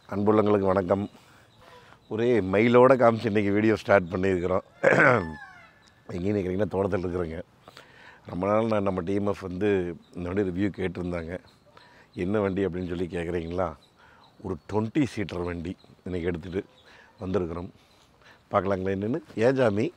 அன்புள்ளங்களுக்கு வணக்கம் ஒரே மயிலோட காமிச்சு இன்றைக்கி வீடியோ ஸ்டார்ட் பண்ணியிருக்கிறோம் எங்கேயும் நிற்கிறீங்கன்னா தோட்டத்தில் இருக்கிறேங்க ரொம்ப நாள் நான் நம்ம டிஎம்எஃப் வந்து இந்த வண்டி ரிவ்யூ கேட்டிருந்தாங்க என்ன வண்டி அப்படின்னு சொல்லி கேட்குறீங்களா ஒரு டுவெண்ட்டி சீட்டர் வண்டி இன்றைக்கி எடுத்துகிட்டு வந்திருக்கிறோம் பார்க்கலாங்களா என்னென்னு ஏஜாமி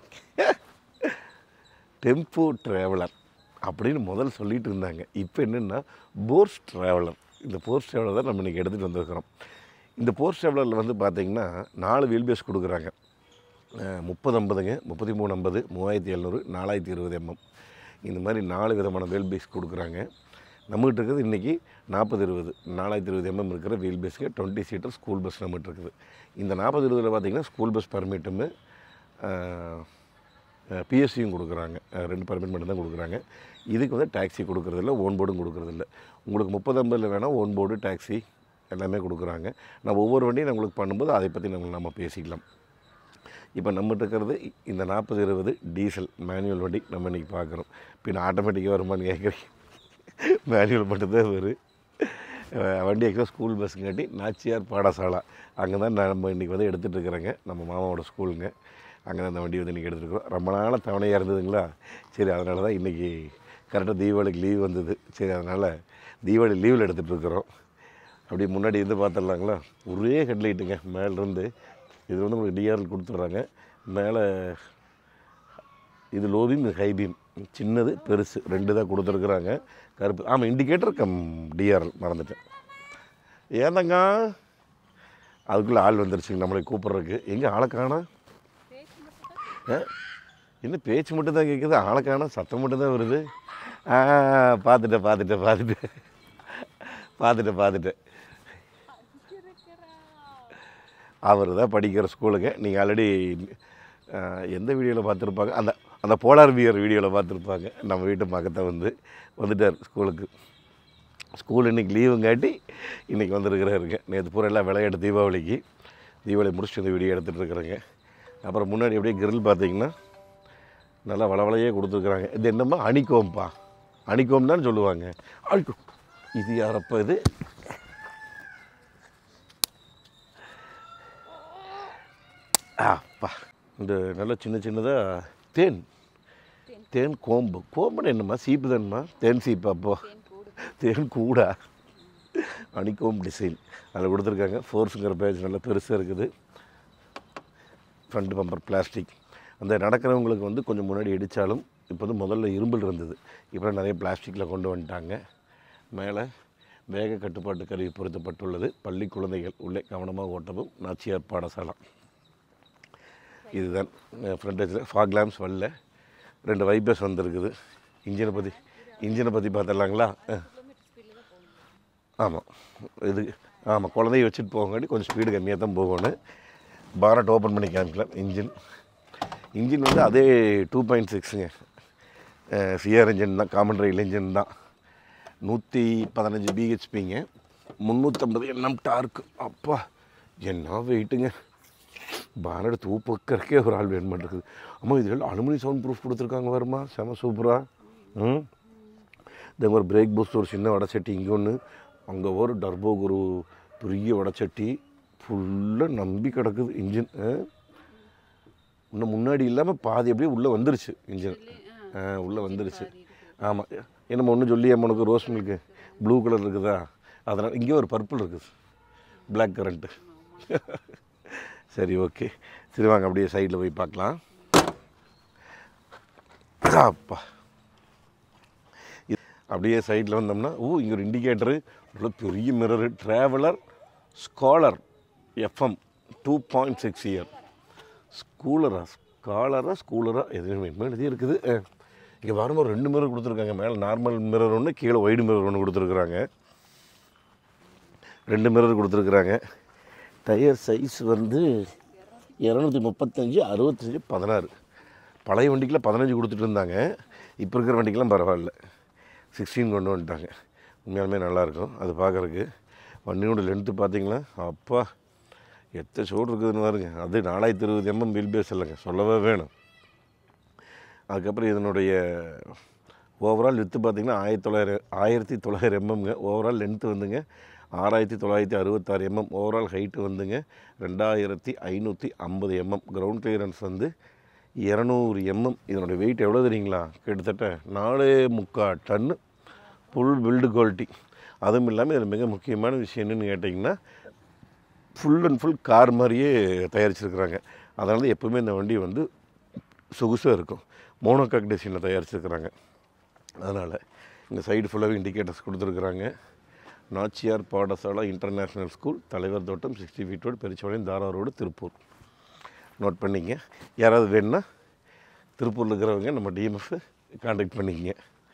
டெம்போ ட்ராவலர் அப்படின்னு முதல்ல சொல்லிட்டு இருந்தாங்க இப்போ என்னென்னா போர்ஸ் ட்ராவலர் இந்த போர்ஸ் ட்ராவலர் தான் நம்ம இன்றைக்கி எடுத்துகிட்டு வந்திருக்கிறோம் இந்த போர்ஸ் ட்ராவலரில் வந்து பார்த்திங்கன்னா நாலு வீல் பேஸ் கொடுக்குறாங்க முப்பது ஐம்பதுங்க முப்பத்தி மூணு ஐம்பது மூவாயிரத்தி எழுநூறு நாலாயிரத்தி இருபது எம்எம் இந்த மாதிரி நாலு விதமான வீல் பேஸ் கொடுக்குறாங்க நம்மகிட்ட இருக்கிறது இன்றைக்கி நாற்பது இருபது நாலாயிரத்தி இருபது எம்எம் இருக்கிற வீல் பேஸ்க்கு டுவெண்ட்டி சீட்டர் ஸ்கூல் பஸ் நம்மகிட்ட இருக்குது இந்த நாற்பது இருபதில் பார்த்திங்கன்னா ஸ்கூல் பஸ் பர்மிட்டுமே பிஎஸ்சியும் கொடுக்குறாங்க அஹ் ரெண்டு பர்மிட் மட்டும் தான் கொடுக்குறாங்க இதுக்கு வந்து டாக்ஸி கொடுக்குறதில்ல ஓன் போர்டும் கொடுக்குறதில்ல உங்களுக்கு முப்பது ஐம்பதில் வேணால் ஓன் போர்டு டாக்ஸி எல்லாமே கொடுக்குறாங்க நான் ஒவ்வொரு வண்டியும் நான் உங்களுக்கு பண்ணும்போது அதை பற்றி நம்ம நம்ம பேசிக்கலாம் இப்போ நம்மகிட்ட இருக்கிறது இந்த நாற்பது இருபது டீசல் மேனுவல் வண்டி நம்ம இன்றைக்கி பார்க்குறோம் பின்ன ஆட்டோமேட்டிக்காக வருமானு கேட்குறீங்க மேனுவல் மட்டும்தான் வரும் அஹ் வண்டி ஆக்சுவலாக ஸ்கூல் பஸ்ஸுங்காட்டி நாச்சியார் பாடசாலா அங்கே தான் நம்ம இன்றைக்கி வந்து எடுத்துகிட்டு இருக்கிறேங்க நம்ம மாமாவோட ஸ்கூலுங்க அங்கே தான் அந்த வண்டி வந்து இன்றைக்கி எடுத்துருக்கோம் ரொம்ப நாளாக தவணையாக இருந்ததுங்களா சரி அதனால தான் இன்றைக்கி கரெக்டாக தீபாவளிக்கு லீவ் வந்தது சரி அதனால் தீபாவளி லீவில் எடுத்துகிட்டு இருக்கிறோம் அப்படியே முன்னாடி இருந்து பார்த்துடலாங்களா ஒரே ஹெட்லைட்டுங்க மேலேருந்து இது வந்து உங்களுக்கு டிஆர்எல் கொடுத்துட்றாங்க மேலே இது லோ பீம் இது ஹை பீம் சின்னது பெருசு ரெண்டு தான் கொடுத்துருக்குறாங்க கருப்பு ஆமாம் இண்டிகேட்டர் கம் டிஆர்எல் மறந்துட்டேன் ஏந்தங்க அதுக்குள்ளே ஆள் வந்துருச்சுங்க நம்மளை கூப்பிட்றதுக்கு எங்கே ஆளை காணோம் ஆ என்ன பேச்சு மட்டும் தான் கேட்குது ஆளை காணோம் சத்தம் மட்டும் தான் வருது ஆ பார்த்துட்டேன் பார்த்துட்டேன் பார்த்துட்டேன் பார்த்துட்டேன் பார்த்துட்டேன் அவர் தான் படிக்கிற ஸ்கூலுங்க நீங்கள் ஆல்ரெடி எந்த வீடியோவில் பார்த்துருப்பாங்க அந்த அந்த போலார் பியர் வீடியோவில் பார்த்துருப்பாங்க நம்ம வீட்டு பக்கத்தில் வந்து வந்துட்டார் ஸ்கூலுக்கு ஸ்கூல் இன்றைக்கி லீவுங்காட்டி இன்றைக்கி வந்திருக்கிறாருங்க நேற்று பூரா எல்லாம் விளையாட்டு தீபாவளிக்கு தீபாவளி முடிச்சுட்டு இந்த வீடியோ எடுத்துகிட்டு இருக்கிறேங்க அப்புறம் முன்னாடி அப்படியே கிரில் பார்த்தீங்கன்னா நல்லா வளவளையே கொடுத்துருக்குறாங்க இது என்னம்மா அணிக்கோம்பா அணிக்கோம் தான் சொல்லுவாங்க அணிக்கோம் இது யாரப்பா இது அப்பா இந்த நல்ல சின்ன சின்னதாக தேன் தேன் கோம்பு கோம்புன்னு என்னம்மா சீப்பு தானம்மா தேன் சீப்பு அப்போ தேன் கூடா அணிக்கோம் டிசைன் அதில் கொடுத்துருக்காங்க ஃபோர்ஸுங்கிற பேஜ் நல்லா பெருசாக இருக்குது ஃப்ரண்ட் பம்பர் பிளாஸ்டிக் அந்த நடக்கிறவங்களுக்கு வந்து கொஞ்சம் முன்னாடி இடித்தாலும் இப்போ வந்து முதல்ல இரும்பல் இருந்தது இப்போ நிறைய பிளாஸ்டிக்கில் கொண்டு வந்துட்டாங்க மேலே வேக கட்டுப்பாட்டு கருவி பொருத்தப்பட்டுள்ளது பள்ளி குழந்தைகள் உள்ளே கவனமாக ஓட்டவும் நாச்சியார் பாடசாலம் இதுதான் ஃப்ரண்டேஜில் ஃபாக் லேம்ப்ஸ் வரல ரெண்டு வைப்பர்ஸ் வந்திருக்குது இன்ஜினை பற்றி இன்ஜினை பற்றி பார்த்துடலாங்களா ஆமாம் இது ஆமாம் குழந்தைய வச்சுட்டு போகாட்டி கொஞ்சம் ஸ்பீடு கம்மியாக தான் போகணும் பானட் ஓப்பன் பண்ணி காமிக்கலாம் இன்ஜின் இன்ஜின் வந்து அதே டூ பாயிண்ட் சிக்ஸுங்க சிஆர் இன்ஜின் தான் காமன் ரயில் இன்ஜின் தான் நூற்றி பதினஞ்சு பிஹெச்பிங்க முந்நூற்றம்பது எண்ணம் டார்க்கு அப்பா என்ன வெயிட்டுங்க பானட் தூப்பக்கறக்கே ஒரு ஆள் வேணும் இருக்குது அம்மா இதில் அலுமினி சவுண்ட் ப்ரூஃப் கொடுத்துருக்காங்க வருமா செம சூப்பராக ம் இந்த ஒரு பிரேக் பூஸ்ட் ஒரு சின்ன வடச்சட்டி இங்கே ஒன்று அங்கே ஒரு டர்போக்கு ஒரு பெரிய வடச்சட்டி ஃபுல்லாக நம்பி கிடக்குது இன்ஜின் இன்னும் முன்னாடி இல்லாமல் பாதி அப்படியே உள்ளே வந்துருச்சு இன்ஜின் உள்ளே வந்துருச்சு ஆமாம் என்னம்மா ஒன்று சொல்லி உனக்கு ரோஸ் மில்க்கு ப்ளூ கலர் இருக்குதா அதனால் இங்கே ஒரு பர்பிள் இருக்குது பிளாக் கரண்ட்டு சரி ஓகே சரி வாங்க அப்படியே சைடில் போய் பார்க்கலாம் அப்பா இது அப்படியே சைடில் வந்தோம்னா ஓ இங்கே ஒரு இண்டிகேட்டரு நல்ல பெரிய mirror traveller scholar FM two point six year ஸ்கூலரா ஸ்காலரா ஸ்கூலரா எது எழுதி இருக்குது இங்கே வரும்போது ரெண்டு மிரர் கொடுத்துருக்காங்க மேலே நார்மல் மிரர் ஒன்று கீழே ஒயிட் மிரர் ஒன்று கொடுத்துருக்குறாங்க ரெண்டு மிரர் கொடுத்துருக்குறாங்க டயர் சைஸ் வந்து இரநூத்தி முப்பத்தஞ்சு அறுபத்தஞ்சு பதினாறு பழைய வண்டிக்கெலாம் பதினஞ்சு கொடுத்துட்டு இருந்தாங்க இப்போ இருக்கிற வண்டிக்கெலாம் பரவாயில்ல சிக்ஸ்டீன் கொண்டு வந்துட்டாங்க உண்மையாலுமே நல்லாயிருக்கும் அது பார்க்குறக்கு வண்டியோட லென்த்து பார்த்தீங்களா அப்பா எத்தனை சோடு இருக்குதுன்னு பாருங்க அது நாலாயிரத்தி இருபது எம்எம் பில் பேஸ் இல்லைங்க சொல்லவே வேணும் அதுக்கப்புறம் இதனுடைய ஓவரால் வித்து பார்த்திங்கன்னா ஆயிரத்தி தொள்ளாயிரம் ஆயிரத்தி தொள்ளாயிரம் எம்எம்ங்க ஓவரால் லென்த்து வந்துங்க ஆறாயிரத்தி தொள்ளாயிரத்தி அறுபத்தாறு எம்எம் ஓவரால் ஹைட்டு வந்துங்க ரெண்டாயிரத்தி ஐநூற்றி ஐம்பது எம்எம் கிரவுண்ட் கிளியரன்ஸ் வந்து இரநூறு எம்எம் இதனுடைய வெயிட் எவ்வளோ தெரியுங்களா கிட்டத்தட்ட நாலே முக்கால் டன்னு ஃபுல் பில்டு குவாலிட்டி அதுவும் இல்லாமல் இதில் மிக முக்கியமான விஷயம் என்னென்னு கேட்டிங்கன்னா ஃபுல் அண்ட் ஃபுல் கார் மாதிரியே தயாரிச்சிருக்கிறாங்க அதனால தான் எப்பவுமே இந்த வண்டி வந்து சொகுசாக இருக்கும் மோனோகாக் டிசைனில் தயாரிச்சிருக்கிறாங்க அதனால் இந்த சைடு ஃபுல்லாகவே இண்டிகேட்டர்ஸ் கொடுத்துருக்குறாங்க நாச்சியார் பாடசாலா இன்டர்நேஷ்னல் ஸ்கூல் தலைவர் தோட்டம் சிக்ஸ்டி ஃபீட் ரோடு பெருச்சோலையும் தாரா ரோடு திருப்பூர் நோட் பண்ணிங்க யாராவது வேணும்னா திருப்பூரில் இருக்கிறவங்க நம்ம டிஎம்எஃப் காண்டாக்ட் பண்ணிக்கங்க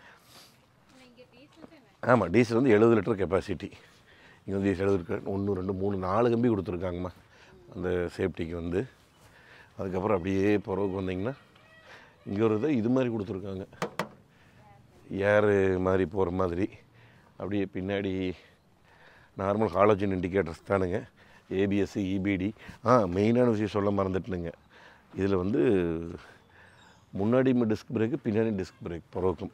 ஆமாம் டீசல் வந்து எழுபது லிட்டர் கெப்பாசிட்டி இங்கே வந்து எழுபது லிட்டர் ஒன்று ரெண்டு மூணு நாலு கம்பி கொடுத்துருக்காங்கம்மா அந்த சேஃப்டிக்கு வந்து அதுக்கப்புறம் அப்படியே புறவுக்கு வந்தீங்கன்னா இங்கே ஒரு இதை இது மாதிரி கொடுத்துருக்காங்க ஏரு மாதிரி போகிற மாதிரி அப்படியே பின்னாடி நார்மல் ஹாலோஜன் இண்டிகேட்டர்ஸ் தானுங்க ஏபிஎஸ்சி இபிடி ஆ மெயினான விஷயம் சொல்ல மறந்துட்டுனுங்க இதில் வந்து முன்னாடி டிஸ்க் பிரேக்கு பின்னாடி டிஸ்க் பிரேக் புறவுக்கும்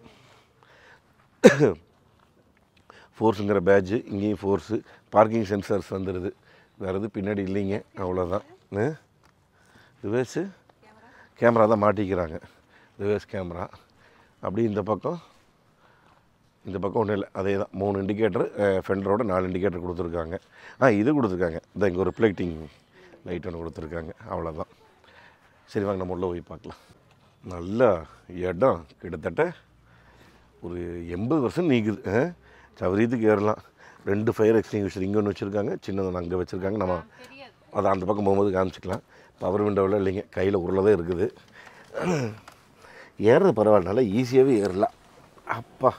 ஃபோர்ஸுங்கிற பேட்ஜு இங்கேயும் ஃபோர்ஸு பார்க்கிங் சென்சார்ஸ் வந்துடுது வேறு எது பின்னாடி இல்லைங்க அவ்வளோதான் ரிவர்ஸு கேமரா தான் மாட்டிக்கிறாங்க ரிவர்ஸ் கேமரா அப்படி இந்த பக்கம் இந்த பக்கம் ஒன்றும் இல்லை அதே தான் மூணு இண்டிகேட்டர் ஃபெண்டரோட நாலு இண்டிகேட்டர் கொடுத்துருக்காங்க ஆ இது கொடுத்துருக்காங்க இந்த இங்கே ஒரு ரிஃப்ளெக்டிங் லைட் ஒன்று கொடுத்துருக்காங்க அவ்வளோதான் சரி வாங்க நம்ம உள்ளே போய் பார்க்கலாம் நல்ல இடம் கிட்டத்தட்ட ஒரு எண்பது வருஷம் நீக்குது ஆ? சவரியத்துக்கு ஏறலாம் ரெண்டு ஃபயர் எக்ஸ்டிங்யூஷர் இங்கே ஒன்று வச்சுருக்காங்க சின்னது அங்கே வச்சுருக்காங்க நம்ம அதை அந்த பக்கம் போகும்போது காமிச்சிக்கலாம் பவர் விண்டோவில் இல்லைங்க கையில் உருளதான் இருக்குது ஏறுறது பரவாயில்ல நல்லா ஈஸியாகவே ஏறலாம் அப்பா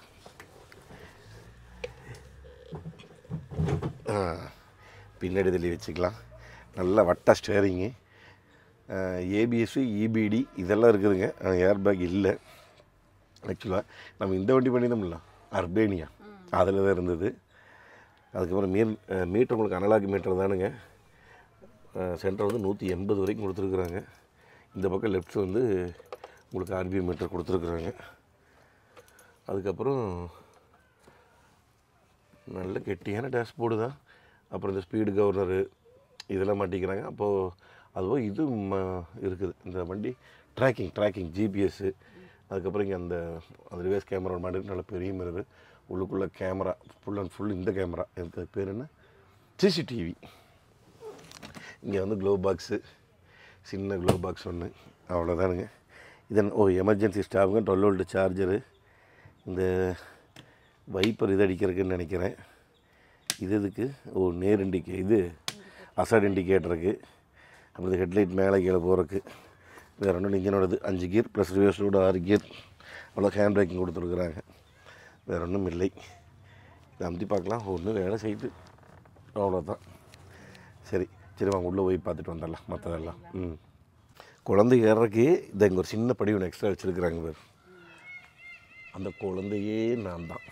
ஆ, பின்னாடி தள்ளி வச்சுக்கலாம் நல்ல வட்ட ஸ்டேரிங்கு ஏபிஎஸ்சி இபிடி இதெல்லாம் இருக்குதுங்க ஏர் பேக் இல்லை ஆக்சுவலாக நம்ம இந்த வண்டி பண்ணியிருந்தோம்ல அர்பேனியா அதில் தான் இருந்தது அதுக்கப்புறம் மீர் மீட்டர் உங்களுக்கு அனலாக் மீட்டர் தானுங்க சென்டர் வந்து நூற்றி எண்பது வரைக்கும் கொடுத்துருக்குறாங்க இந்த பக்கம் லெஃப்ட் வந்து உங்களுக்கு ஆர்பிஎம் மீட்டர் கொடுத்துருக்குறாங்க அதுக்கப்புறம் நல்ல கெட்டியான டேஷ்போர்டு தான் அப்புறம் இந்த ஸ்பீடு கவர்னரு இதெல்லாம் மாட்டிக்கிறாங்க அப்போது அதுவும் இது ம- இருக்குது இந்த வண்டி ட்ராக்கிங் ட்ராக்கிங் ஜிபிஎஸ்ஸு அதுக்கப்புறம் இங்கே அந்த அந்த ரிவர்ஸ் கேமரா மாட்டி நல்ல பெரிய மிரரு உள்ளுக்குள்ளே கேமரா ஃபுல் அண்ட் ஃபுல் இந்த கேமரா இதுக்கு பேர் என்ன சிசிடிவி இங்கே வந்து க்ளோ பாக்ஸு சின்ன க்ளோ பாக்ஸ் ஒன்று அவ்வளோதானுங்க இதன் ஓ எமர்ஜென்சி ஸ்டாஃபுங்க டுவெல் வோல்ட் சார்ஜரு இந்த வைப்பர் இது அடிக்கிறதுக்குன்னு நினைக்கிறேன் இது இதுக்கு ஓ நேர் இண்டிகே இது அசட் இண்டிகேட்டருக்கு அப்புறம் இந்த ஹெட்லைட் மேலே கீழே போகிறதுக்கு வேறு ஒன்றும் இன்ஜினோடது அஞ்சு கியர் ப்ளஸ் ரிவர்ஸோட ஆறு கியர் அவ்வளோ ஹேண்ட் பிரேக்கிங் கொடுத்துருக்குறாங்க வேறு ஒன்றும் இல்லை இதை அமுத்தி பார்க்கலாம் ஒன்றும் வேலை செய்யுது அவ்வளோதான் சரி சரி வாங்க உள்ளே போய் பார்த்துட்டு வந்துடலாம் மற்றதெல்லாம் ம் குழந்தை ஏறக்கு இதை இங்கே ஒரு சின்ன படி ஒன்று எக்ஸ்ட்ரா வச்சுருக்குறாங்க பேர் அந்த குழந்தையே நான் தான்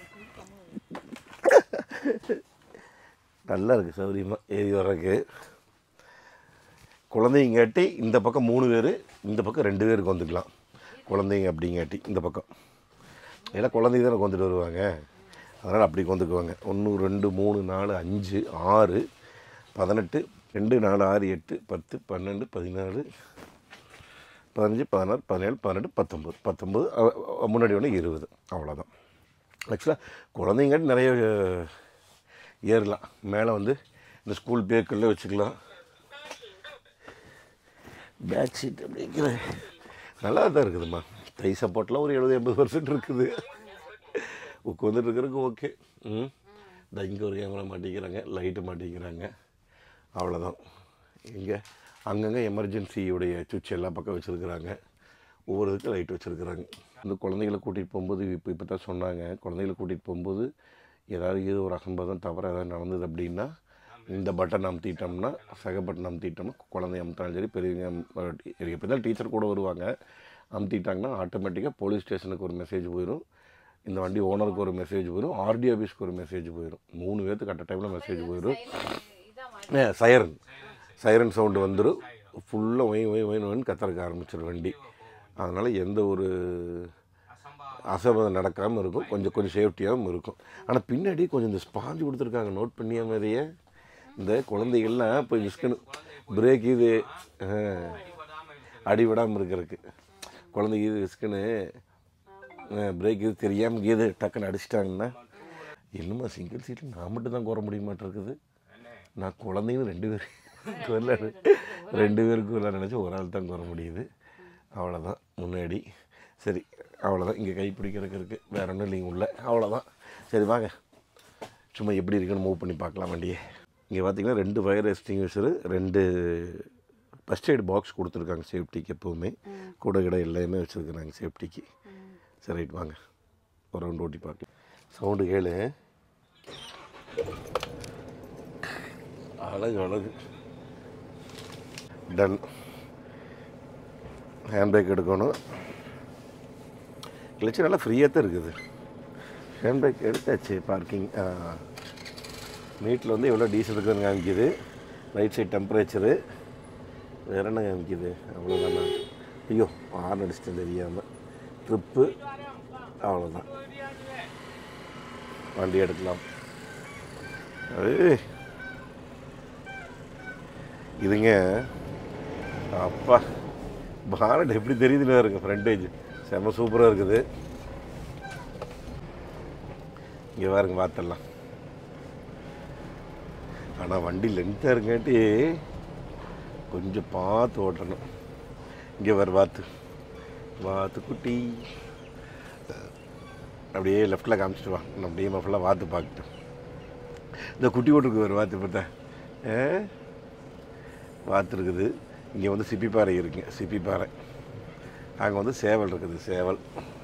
நல்லா இருக்குது சௌரியமாக ஏறி வர்றதுக்கு குழந்தைங்காட்டி இந்த பக்கம் மூணு பேர் இந்த பக்கம் ரெண்டு பேருக்கு வந்துக்கலாம் குழந்தைங்க அப்படிங்காட்டி இந்த பக்கம் ஏன்னா குழந்தைங்க தானே கொண்டுட்டு வருவாங்க அதனால் அப்படி கொண்டுக்குவாங்க ஒன்று ரெண்டு மூணு நாலு அஞ்சு ஆறு பதினெட்டு ரெண்டு நாலு ஆறு எட்டு பத்து பன்னெண்டு பதினாலு பதினஞ்சு பதினாறு பதினேழு பன்னெண்டு பத்தொம்பது பத்தொம்பது அ- அ- முன்னாடி ஒன்று இருபது அவ்வளோதான் ஆக்சுவலாக குழந்தைங்காட்டி நிறைய அஹ், ஏறலாம் மேலே வந்து இந்த ஸ்கூல் பேக்கில் வச்சுக்கலாம் பேக் சீட் அப்படிங்கிற நல்லா தான் இருக்குதும்மா தை சப்போர்ட்லாம் ஒரு எழுபது எண்பது பர்சன்ட் இருக்குது உட்காந்துட்டு இருக்கிறதுக்கு ஓகே ம் இந்த இங்கே ஒரு கேமரா மாட்டிக்கிறாங்க லைட்டு மாட்டிக்கிறாங்க அவ்வளோதான் இங்கே அங்கங்கே எமர்ஜென்சியுடைய சுவிட்ச் எல்லா பக்கம் வச்சுருக்குறாங்க ஒவ்வொரு இதுக்கு லைட் வச்சுருக்குறாங்க இந்த குழந்தைகளை கூட்டிகிட்டு போகும்போது இப்போ இப்போ தான் சொன்னாங்க குழந்தைகளை கூட்டிகிட்டு போகும்போது ஏதாவது ஏதோ ஒரு அசம்பாதம் தவறு ஏதாவது நடந்தது அப்படின்னா இந்த பட்டன் அமுத்திட்டோம்னா சக பட்டன் அமுத்திட்டோம்னா குழந்தை அமுத்தாலும் சரி பெரியவங்க எப்படி தான் டீச்சர் கூட வருவாங்க அமுத்திட்டாங்கன்னா ஆட்டோமேட்டிக்காக போலீஸ் ஸ்டேஷனுக்கு ஒரு மெசேஜ் போயிடும் இந்த வண்டி ஓனருக்கு ஒரு மெசேஜ் போயிடும் ஆர்டி ஆஃபீஸ்க்கு ஒரு மெசேஜ் போயிடும் மூணு பேர்த்துக்கு கட்ட டைமில் மெசேஜ் போயிடும் சைரன் சைரன் சவுண்டு வந்துடும் ஃபுல்லாக ஒய் ஒய் ஒய் ஒயின்னு கத்தறக்க ஆரம்பிச்சிடும் வண்டி அதனால் எந்த ஒரு அசம்பதம் நடக்காமல் இருக்கும் கொஞ்சம் கொஞ்சம் சேஃப்டியாகவும் இருக்கும் ஆனால் பின்னாடி கொஞ்சம் இந்த ஸ்பாஞ்சு கொடுத்துருக்காங்க நோட் பண்ணிய மாதிரியே இந்த குழந்தைகள்லாம் போய் விஸ்கணும் பிரேக் இது ஆ, அடி விடாமல் இருக்கிறதுக்கு குழந்தைங்க இது விஸ்கனு பிரேக் இது தெரியாமல் இது டக்குன்னு அடிச்சிட்டாங்கன்னா என்னம்மா சிங்கிள் சீட்டில் நான் மட்டும் தான் குற முடிய மாட்டிருக்குது நான் குழந்தைங்க ரெண்டு பேர் குரல ரெண்டு பேருக்கு குரல நினச்சி ஒரு ஆள் தான் குற முடியுது அவ்வளோதான் முன்னாடி சரி அவ்வளோதான் இங்கே கை பிடிக்கிறதுக்கு இருக்குது வேற ஒன்றும் இல்லைங்க உள்ள அவ்வளோதான் சரி வாங்க சும்மா எப்படி இருக்குன்னு மூவ் பண்ணி பார்க்கலாம் வண்டியை இங்கே பார்த்தீங்கன்னா ரெண்டு ஃபயர் எக்ஸ்டிங்யூஷரு ரெண்டு ஃபஸ்ட் எய்ட் பாக்ஸ் கொடுத்துருக்காங்க சேஃப்டிக்கு எப்போவுமே கூட கிட எல்லாமே வச்சுருக்குறாங்க சேஃப்டிக்கு சரி ரைட் வாங்க ஒரு ரவுண்ட் ஓட்டி பார்க்கலாம் சவுண்டு கேளு அழகு அழகு டன் ஹேண்ட் பிரேக் எடுக்கணும் கிளச்சு நல்லா ஃப்ரீயாக தான் இருக்குது ஹேண்ட் பிரேக் எடுத்தாச்சு பார்க்கிங் மீட்டில் வந்து எவ்வளோ டீசல் இருக்குதுன்னு காமிக்குது ரைட் சைடு டெம்பரேச்சரு வேற என்ன காமிக்குது அவ்வளோதானா ஐயோ ஆறு அடிச்சிட்டேன் தெரியாமல் ட்ரிப்பு அவ்வளோதான் வண்டி எடுக்கலாம் ஏய். இதுங்க அப்பா பானட் எப்படி தெரியுதுன்னு பாருங்க ஃப்ரண்டேஜ் செம்ம சூப்பராக இருக்குது இங்கே பாருங்க பார்த்துடலாம் ஆனால் வண்டி லென்த்தாக இருக்காட்டி கொஞ்சம் பார்த்து ஓட்டணும் இங்கே வர வாத்து வாத்து குட்டி அப்படியே லெஃப்டில் காமிச்சிட்டு வா நான் அப்படியே ஃபுல்லாக வாத்து பார்க்கட்டும் இந்த குட்டி ஓட்டுருக்கு ஒரு வாத்து பார்த்தா ஏ வாத்து இருக்குது இங்கே வந்து சிப்பிப்பாறை இருக்குங்க சிப்பிப்பாறை அங்கே வந்து சேவல் இருக்குது சேவல்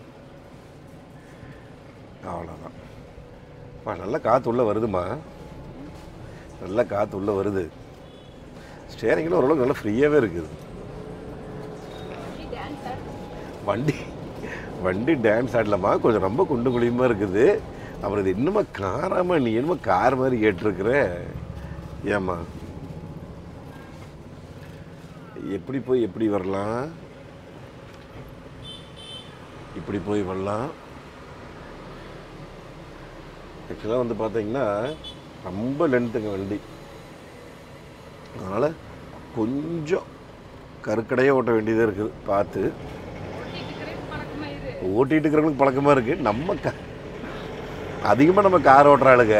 அவ்வளோதான் பா நல்லா காற்று உள்ளே வருதுமா நல்லா காற்று உள்ளே வருது ஸ்டேரிங்கில் ஓரளவுக்கு நல்லா ஃப்ரீயாகவே இருக்குது வண்டி வண்டி டான்ஸ் ஆடலாமா கொஞ்சம் ரொம்ப குண்டு குழியுமா இருக்குது அப்புறம் இது என்னமா காராமா நீ என்னமோ கார் மாதிரி கேட்டிருக்கிற ஏம்மா எப்படி போய் எப்படி வரலாம் இப்படி போய் வரலாம் ஆக்சுவலாக வந்து பார்த்தீங்கன்னா ரொம்ப லென்த்துங்க வண்டி அதனால் கொஞ்சம் கருக்கடையாக ஓட்ட வேண்டியதாக இருக்குது பார்த்து ஓட்டிகிட்டு இருக்கிறவங்களுக்கு பழக்கமாக இருக்குது நம்ம க அதிகமாக நம்ம கார் ஓட்டுற ஆளுங்க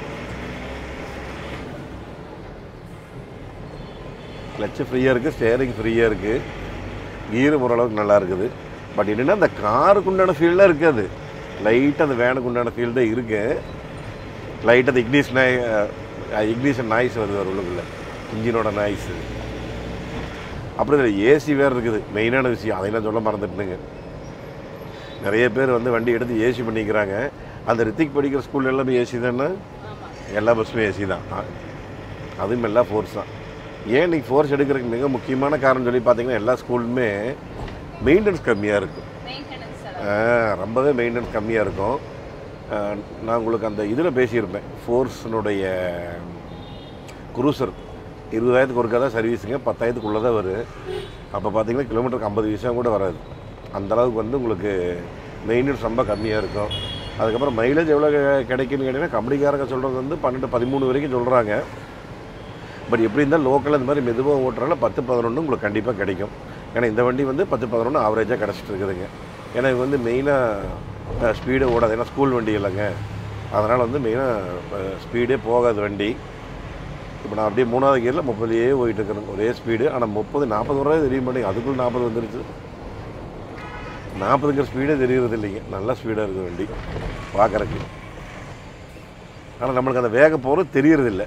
கிளச்சு ஃப்ரீயாக இருக்குது ஸ்டேரிங் ஃப்ரீயாக இருக்குது கீரும் ஓரளவுக்கு நல்லா இருக்குது பட் என்னென்னா அந்த காருக்கு உண்டான ஃபீல்டாக இருக்காது லைட்டாக அந்த வேனுக்கு உண்டான ஃபீல் தான் இருக்கு லைட்டாக அந்த இக்னிஷன் இக்னிஷன் நாய்ஸ் வருது ஒரு உள்ளுக்குள்ள இன்ஜினோட நாய்ஸு அப்புறம் இதில் ஏசி வேறு இருக்குது மெயினான விஷயம் அதையெல்லாம் சொல்ல மறந்துட்டுனுங்க நிறைய பேர் வந்து வண்டி எடுத்து ஏசி பண்ணிக்கிறாங்க அந்த ரித்திக் படிக்கிற ஸ்கூல் எல்லாமே ஏசி தானே எல்லா பஸ்ஸுமே ஏசி தான் ஆ- அதுவும் எல்லாம் ஃபோர்ஸ் தான் ஏன் இன்னைக்கு ஃபோர்ஸ் எடுக்கிறதுக்கு மிக முக்கியமான காரணம் சொல்லி பார்த்தீங்கன்னா எல்லா ஸ்கூலுமே மெயின்டெனன்ஸ் கம்மியாக இருக்கும் ஆ, ரொம்பவே மெயின்டெனன்ஸ் கம்மியாக இருக்கும் ஆ, நான் உங்களுக்கு அந்த இதில் பேசியிருப்பேன் ஃபோர்ஸினுடைய குரூசர் இருபதாயிரத்துக்கு ஒருக்கா தான் சர்வீஸுங்க பத்தாயிரத்துக்குள்ளே தான் வரும் அப்போ பார்த்தீங்கன்னா கிலோமீட்டருக்கு ஐம்பது விஷயம் கூட வராது அந்த அளவுக்கு வந்து உங்களுக்கு மெயின்டெனன்ஸ் ரொம்ப கம்மியாக இருக்கும் அதுக்கப்புறம் மைலேஜ் எவ்வளோ கெ- கிடைக்குன்னு கேட்டிங்கன்னா கம்பெனிக்காரங்க சொல்கிறது வந்து பன்னெண்டு பதிமூணு வரைக்கும் சொல்கிறாங்க பட் எப்படி இருந்தால் லோக்கலில் இந்த மாதிரி மெதுவாக ஓட்டுறனால பத்து பதினொன்று உங்களுக்கு கண்டிப்பாக கிடைக்கும் ஏன்னா இந்த வண்டி வந்து பத்து பதினொன்று ஆவரேஜாக கிடச்சிட்டு இருக்குதுங்க ஏன்னா இது வந்து மெயினாக ஸ்பீடு ஓடாது ஏன்னா ஸ்கூல் வண்டி இல்லைங்க அதனால் வந்து மெயினாக ஸ்பீடே போகாது வண்டி இப்போ நான் அப்படியே மூணாவது கியரில் முப்பதுலேயே போயிட்டு இருக்கிறேன் ஒரே ஸ்பீடு ஆனால் முப்பது நாற்பது வரை தெரிய மாட்டேங்குது அதுக்குள்ள நாற்பது வந்துருச்சு நாற்பதுங்கிற ஸ்பீடே தெரியறது இல்லைங்க நல்ல ஸ்பீடாக இருக்குது வண்டி பார்க்குறக்கு ஆனால் நம்மளுக்கு அந்த வேகம் போகிறது தெரியறதில்ல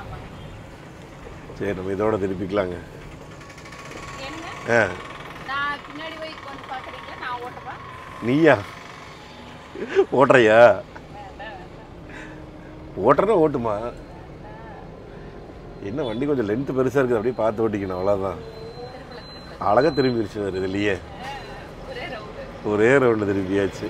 சரி நம்ம இதோட திருப்பிக்கலாங்க ஆ நான் பின்னாடி போய் வந்து பார்க்குறீங்களா நான் ஓட்டவா நீயா ஓட்டுறையா ஓட்டுறனா ஓட்டுமா என்ன வண்டி கொஞ்சம் லென்த் பெருசாக இருக்குது அப்படியே பார்த்து ஓட்டிக்கணும் அவ்வளோதான் அழகாக திரும்பிடுச்சு வேறு இதுலையே ஒரே ரவுண்டு ஒரே ரவுண்டு திரும்பியாச்சு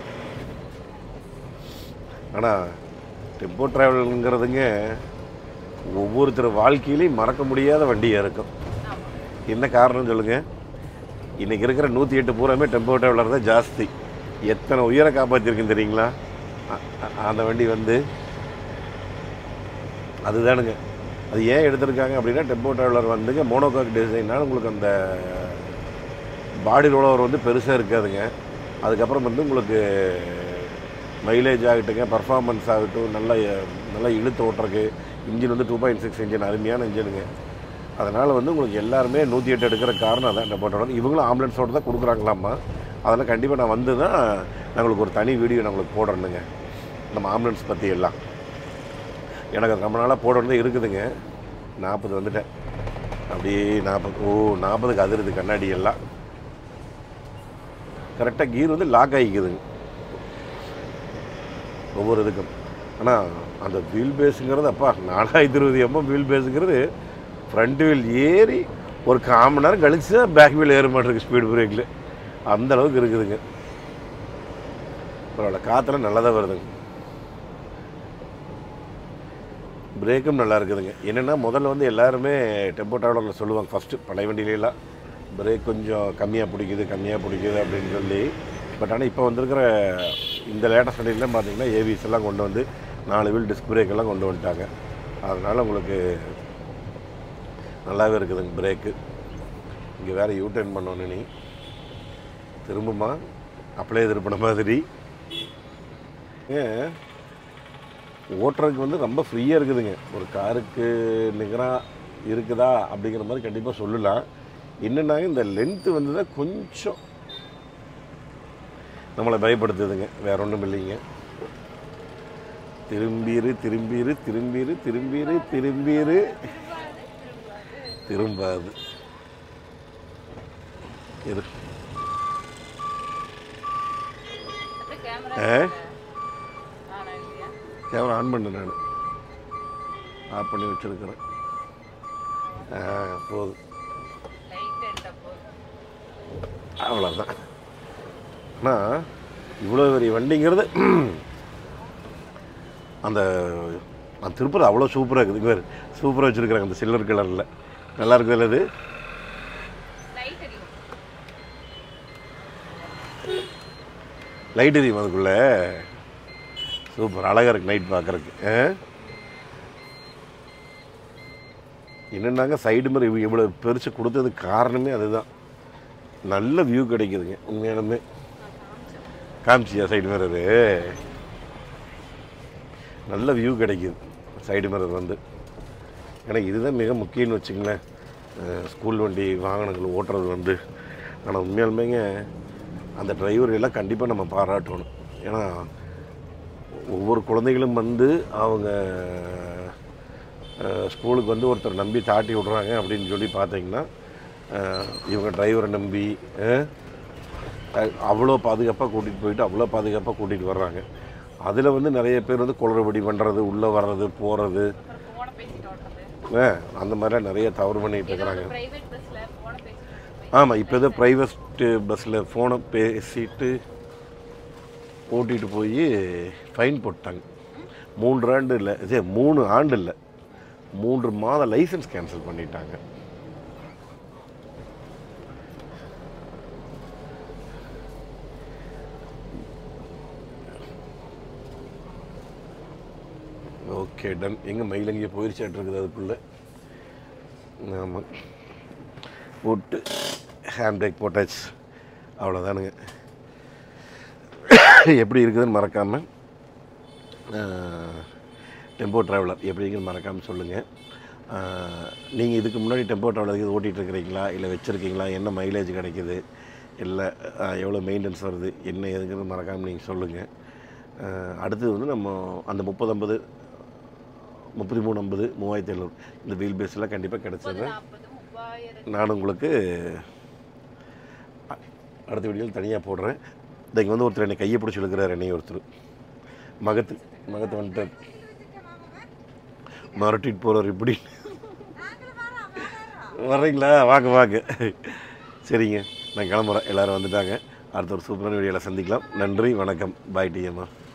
ஆனால் டெம்போ ட்ராவலுங்கிறதுங்க ஒவ்வொருத்தர் வாழ்க்கையிலையும் மறக்க முடியாத வண்டியாக இருக்கும் என்ன காரணம் சொல்லுங்கள் இன்றைக்கி இருக்கிற நூற்றி எட்டு பூராமே டெம்போ ட்ராவலர் தான் ஜாஸ்தி எத்தனை உயிரை காப்பாற்றிருக்குன்னு தெரியுங்களா அ- அ- அந்த வண்டி வந்து அதுதானுங்க அது ஏன் எடுத்திருக்காங்க அப்படின்னா டெம்போ ட்ராவலர் வந்துங்க மோனோகாக் டிசைனால் உங்களுக்கு அந்த பாடி ரோலர் வந்து பெருசாக இருக்காதுங்க அதுக்கப்புறம் வந்து உங்களுக்கு மைலேஜ் ஆகட்டுங்க பர்ஃபார்மன்ஸ் ஆகட்டும் நல்லா நல்லா இழுத்து ஓட்டுறக்கு இன்ஜின் வந்து டூ பாயிண்ட் சிக்ஸ் இன்ஜின் அருமையான இன்ஜினுங்க அதனால் வந்து உங்களுக்கு எல்லாருமே நூற்றி எட்டு எடுக்கிற காரணம் அதான் டெம்போ ட்ராவலர் இவங்களும் ஆம்புலன்ஸோடு தான் கொடுக்குறாங்களாம்மா அதெல்லாம் கண்டிப்பாக நான் வந்து தான் நான் உங்களுக்கு ஒரு தனி வீடியோ நான் உங்களுக்கு போடுறேனுங்க நம்ம ஆம்புலன்ஸ் பற்றி எல்லாம் எனக்கு அது ரொம்ப நாளாக போடணும் இருக்குதுங்க நாற்பது வந்துட்டேன் அப்படியே நாற்பது ஓ நாற்பதுக்கு அதிருது கண்ணாடி எல்லாம் கரெக்டாக கீர் வந்து லாக் ஆகிக்குதுங்க ஒவ்வொரு இதுக்கும் ஆனால் அந்த வீல் பேஸுங்கிறது அப்பா நாலாயிரத்தி இருபது எம்எம் வீல் பேஸுங்கிறது ஃப்ரண்ட் வீல் ஏறி ஒரு கால் மணி நேரம் கழிச்சு தான் பேக் வீல் ஏற மாட்டிருக்கு ஸ்பீடு பிரேக்கில் அந்த அளவுக்கு இருக்குதுங்க பரவாயில்ல காற்றுல நல்லா தான் வருதுங்க பிரேக்கும் நல்லா இருக்குதுங்க என்னென்னா முதல்ல வந்து எல்லாருமே டெம்போ ட்ராவலரில் சொல்லுவாங்க ஃபஸ்ட்டு பழைய வண்டியிலலாம் பிரேக் கொஞ்சம் கம்மியாக பிடிக்குது கம்மியாக பிடிக்குது அப்படின்னு சொல்லி பட் ஆனால் இப்போ வந்திருக்கிற இந்த லேட்டஸ்ட் வண்டியிலாம் பார்த்தீங்கன்னா ஏவிஎஸ் எல்லாம் கொண்டு வந்து நாலு வீல் டிஸ்க் பிரேக் எல்லாம் கொண்டு வந்துட்டாங்க அதனால் உங்களுக்கு நல்லாவே இருக்குதுங்க பிரேக்கு இங்கே வேறு யூ டர்ன் பண்ணணும் நீ திரும்புமா அப்படியே திருப்பின மாதிரி ஏன் ஓட்டுறதுக்கு வந்து ரொம்ப ஃப்ரீயாக இருக்குதுங்க ஒரு காருக்கு நிகராக இருக்குதா அப்படிங்கிற மாதிரி கண்டிப்பாக சொல்லலாம் என்னென்னா இந்த லென்த்து வந்து தான் கொஞ்சம் நம்மளை பயப்படுத்துதுங்க வேற ஒன்றும் இல்லைங்க திரும்பிரு திரும்பிரு திரும்பிரு திரும்பிரு திரும்பிரு திரும்பாது இரு அது கேமரா ஆ ஆனா இல்லையா கேமரா ஆன் பண்ணு நான் ஆஃப் பண்ணி வச்சுருக்கிறேன் ஆ போதும் லைட் எடுத்த போது அவ்வளோதான் ஆனால் இவ்வளோ பெரிய வண்டிங்கிறது அந்த அந்த திருப்பூர் அவ்வளோ சூப்பராக இருக்குது இங்கே சூப்பராக வச்சுருக்குறாங்க அந்த சில்வர் கலரில் நல்லா இருக்குதுல்ல அது லைட் அடிக்கும் லைட் எரியும் அதுக்குள்ளே சூப்பர் அழகாக இருக்குது நைட் பார்க்குறக்கு என்னென்னாங்க சைடு மாதிரி இவ்வ- இவ்வளோ பெருசு கொடுத்ததுக்கு காரணமே அதுதான் நல்ல வியூ கிடைக்குதுங்க உண்மையாலுமே காமிச்சியா சைடு மிரரு நல்ல வியூ கிடைக்குது சைடு மிரர் வந்து ஏன்னா இதுதான் மிக முக்கியம்னு வச்சுங்களேன் அஹ் ஸ்கூல் வண்டி வாகனங்கள் ஓட்டுறது வந்து ஆனால் உண்மையாலுமேங்க அந்த டிரைவர் எல்லாம் கண்டிப்பாக நம்ம பாராட்டணும் ஏன்னா ஒவ்வொரு குழந்தைகளும் வந்து அவங்க அஹ், ஸ்கூலுக்கு வந்து ஒருத்தர் நம்பி தாட்டி விட்றாங்க அப்படின்னு சொல்லி பார்த்தீங்கன்னா அஹ், இவங்க டிரைவரை நம்பி அஹ், அஹ், அவ்வளோ பாதுகாப்பாக கூட்டிகிட்டு போயிட்டு அவ்வளோ பாதுகாப்பாக கூட்டிகிட்டு வர்றாங்க அதில் வந்து நிறைய பேர் வந்து குளறுபடி பண்ணுறது உள்ளே வர்றது போகிறது அப்புறம் போனை பேசிட்டு ஓட்டுறது அந்த மாதிரிலாம் நிறைய தவறு பண்ணிகிட்டு இருக்கிறாங்க பிரைவேட் பஸ்ல போனை பேசிட்டு ஆமாம் இப்போ ஏதோ ப்ரைவேட் பஸ்ஸில் ஃபோனை பேசிட்டு ஓட்டிகிட்டு போய் ஃபைன் போட்டாங்க மூன்று ஆண்டு இல்லை சரி மூணு ஆண்டு இல்லை மூன்று மாத லைசன்ஸ் கேன்சல் பண்ணிட்டாங்க ஓகே டன் எங்கே மயிலங்கிய போயிருச்சாட்டு இருக்குது அதுக்குள்ளே ஆமாம் போட்டு ஹேண்ட் பிரேக் போட்டாச்சு அவ்வளோதானுங்க எப்படி இருக்குதுன்னு மறக்காமல் டெம்போ ட்ராவலர் எப்படி இருக்குன்னு மறக்காமல் சொல்லுங்கள் நீங்கள் இதுக்கு முன்னாடி டெம்போ ட்ராவலர் இது ஓட்டிகிட்டு இருக்கிறீங்களா இல்லை வச்சுருக்கீங்களா என்ன மைலேஜ் கிடைக்குது இல்லை எவ்வளோ மெயின்டெனன்ஸ் வருது என்ன ஏதுங்கிறது மறக்காமல் நீங்கள் சொல்லுங்கள் அடுத்தது வந்து நம்ம அந்த முப்பது ஐம்பது முப்பத்தி மூணு ஐம்பது மூவாயிரத்தி எழுநூறு இந்த வீல் பேஸ்லாம் கண்டிப்பாக முப்பது கிடச்சிது நாற்பது மூவாயிரம் நான் உங்களுக்கு அ- அடுத்த வீடியோவில் தனியாக போடுறேன் இன்றைக்கு வந்து ஒருத்தர் என்னை கையை பிடிச்சி இழுக்கிறார் என்னைய ஒருத்தர் மகத்து மகத்து வந்துட்டார் மிரட்டிட்டு போகிறார் இப்படி வர்றீங்களா வாங்க வாங்க சரிங்க நான் கிளம்புறேன் எல்லோரும் வந்துட்டாங்க அடுத்த ஒரு சூப்பரான வீடியோவில் சந்திக்கலாம் நன்றி வணக்கம் பாய் டிஎம்மா